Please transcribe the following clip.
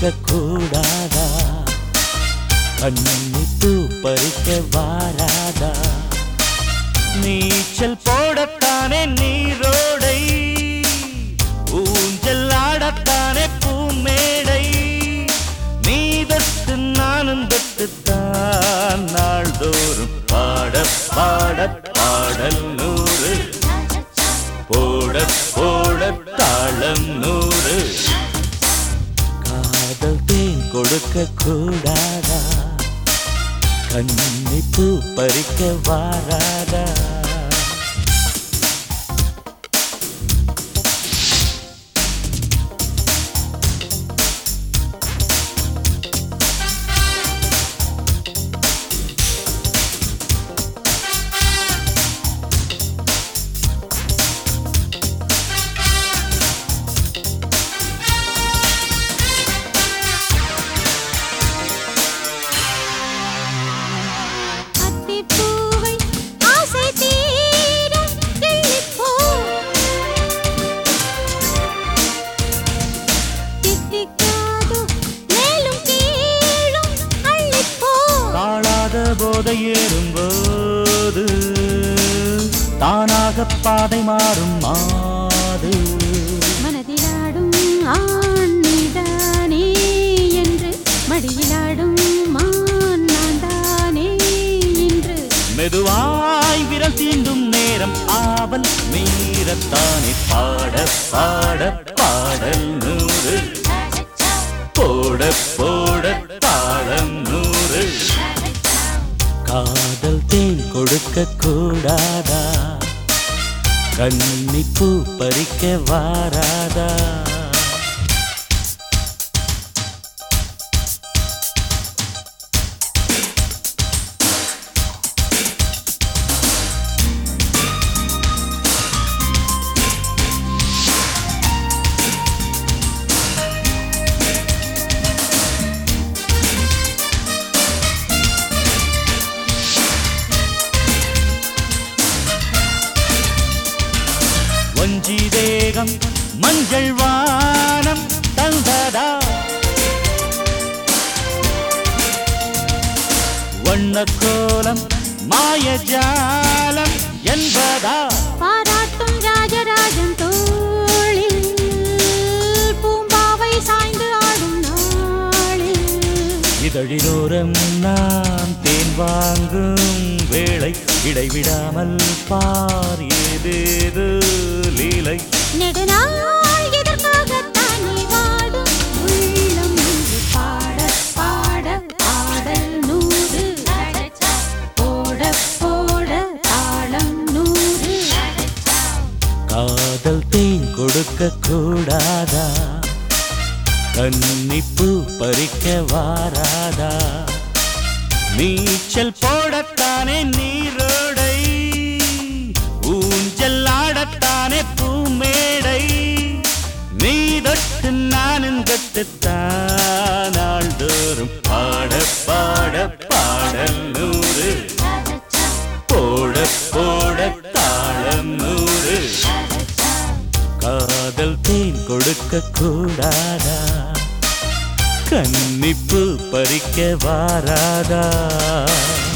கொடுக்க கூடாதா கண்ணிப்பு பறிக்க வாராதா நீச்சல் போடத்தானே நீரோடை ஊஞ்சல் ஆடத்தானே பூமேடை நீ தொட்டு நானும் தொட்டுத்தான் நாள்தோறும் பாட பாட பாடல் நூறு போட போட தாளம் நூறு காதல் தேன் கொடுக்க கூடாதா கண்ணிப்பு பறிக்க வாராதா அத்திப்பூவை ஆசை தீர கிள்ளிப்போ தித்திக்காதோ மேலும் கீழும் அள்ளிப்போ தாழாத போதை ஏறும்போது தானாக பாதை மாறும் மாது மனதிலாடும் ஆண்தானே என்று மடியிலாடும் மான் நான்தானே என்று மெதுவாய் விரல் தீண்டும் நேரம் ஆவல் மீறத்தானே பாட பாட பாடல் நூறு போட போட தாளம் நூறு காதல் தேன் கொடுக்க கூடாதா கன்னிப்பூ பறிக்க வாராதா வஞ்சி தேகம் மஞ்சள் வானம் தந்ததா வண்ணக்கோலம் மாயஜாலம் என்பதா பாராட்டும் ராஜராஜன் தோளில் பூம்பாவை சாய்ந்து ஆடும் நாளில் இதழிலோரம் நான் தேன் வாங்கும் வேளை இடைவிடாமல் பார் ஏதேது லீலை நெடுநாள் இதற்காகத்தானே வாடும் உள்ளம் இன்று பாட பாட பாடல் நூறு போட போட தாளம் நூறு காதல் தேன் கொடுக்க கூடாதா கன்னிப்பு பறிக்க வாராதா நீச்சல் போடத்தானே நீரோடை ஊஞ்சல் ஆடத்தானே பூமேடை நீ தொட்டு நானும் தொட்டுத்தான் நாள்தோறும் பாட பாட பாடல் நூறு போட போட தாளம் நூறு காதல் தேன் கொடுக்க கூடாதா கன்னிப்பு பறிக்க வாராதா